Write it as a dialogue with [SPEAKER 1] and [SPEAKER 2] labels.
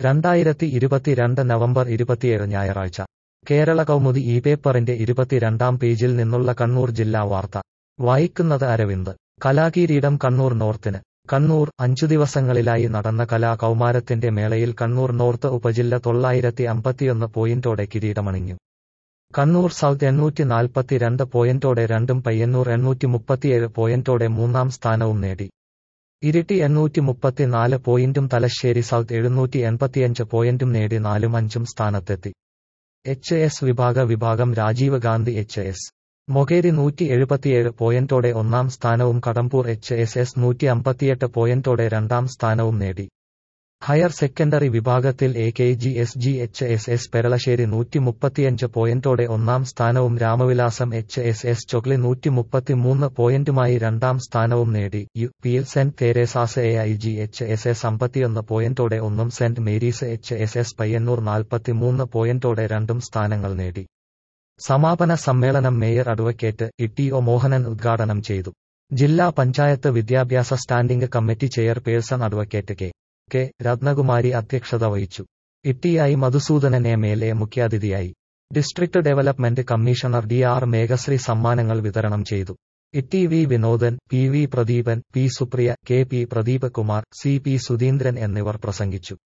[SPEAKER 1] രണ്ടായിരത്തി ഇരുപത്തിരണ്ട് നവംബർ ഇരുപത്തിയേഴ് ഞായറാഴ്ച കേരള കൗമുദി ഈ പേപ്പറിന്റെ ഇരുപത്തിരണ്ടാം പേജിൽ നിന്നുള്ള കണ്ണൂർ ജില്ലാ വാർത്ത വായിക്കുന്നത് അരവിന്ദ് കലാകിരീടം കണ്ണൂർ നോർത്തിന് കണ്ണൂർ അഞ്ചു ദിവസങ്ങളിലായി നടന്ന കലാ കൗമാരത്തിന്റെ മേളയിൽ കണ്ണൂർ നോർത്ത് ഉപജില്ല തൊള്ളായിരത്തി അമ്പത്തിയൊന്ന് പോയിന്റോടെ കിരീടമണിഞ്ഞു കണ്ണൂർ സൗത്ത് എണ്ണൂറ്റി നാൽപ്പത്തിരണ്ട് പോയിന്റോടെ രണ്ടും പയ്യന്നൂർ എണ്ണൂറ്റി മുപ്പത്തിയേഴ് പോയിന്റോടെ മൂന്നാം സ്ഥാനവും നേടി ഇരിട്ടി എണ്ണൂറ്റി മുപ്പത്തിനാല് പോയിന്റും തലശ്ശേരി സൗത്ത് എഴുന്നൂറ്റി എൺപത്തിയഞ്ച് പോയിന്റും നേടി നാലും അഞ്ചും സ്ഥാനത്തെത്തി എച്ച് എസ് വിഭാഗ വിഭാഗം രാജീവ് ഗാന്ധി എച്ച് എസ് മൊകേരി നൂറ്റി എഴുപത്തിയേഴ് പോയിന്റോടെ ഒന്നാം സ്ഥാനവും കടമ്പൂർ എച്ച് എസ് എസ് നൂറ്റി അമ്പത്തിയെട്ട് പോയിന്റോടെ രണ്ടാം സ്ഥാനവും നേടി ഹയർ സെക്കൻഡറി വിഭാഗത്തിൽ A K G S G H S S Peralassery നൂറ്റി മുപ്പത്തിയഞ്ച് പോയിന്റോടെ ഒന്നാം സ്ഥാനവും Ramavilasam H S S Chokli നൂറ്റി മുപ്പത്തിമൂന്ന് പോയിന്റുമായി രണ്ടാം സ്ഥാനവും നേടി യു പിയിൽ സെന്റ് Teresa's A I G H S S അമ്പത്തിയൊന്ന് പോയിന്റോടെ ഒന്നും സെന്റ് Mary's H S S Payyanur നാൽപ്പത്തിമൂന്ന് പോയിന്റോടെ രണ്ടും സ്ഥാനങ്ങൾ നേടി സമാപന സമ്മേളനം mayor advocate E O Mohanan ഉദ്ഘാടനം ചെയ്തു ജില്ലാ പഞ്ചായത്ത് വിദ്യാഭ്യാസ standing committee chairperson advocate K K Ratnakumari അധ്യക്ഷത വഹിച്ചു ഇട്ടിഐ മധുസൂദനൻ എം എൽ എ മുഖ്യാതിഥിയായി district development commissioner D R Meghashree സമ്മാനങ്ങൾ വിതരണം ചെയ്തു ഇട്ടി V Vinodan P V Pradeepan P Supriya K P Pradeep Kumar C P Sudheendran എന്നിവർ പ്രസംഗിച്ചു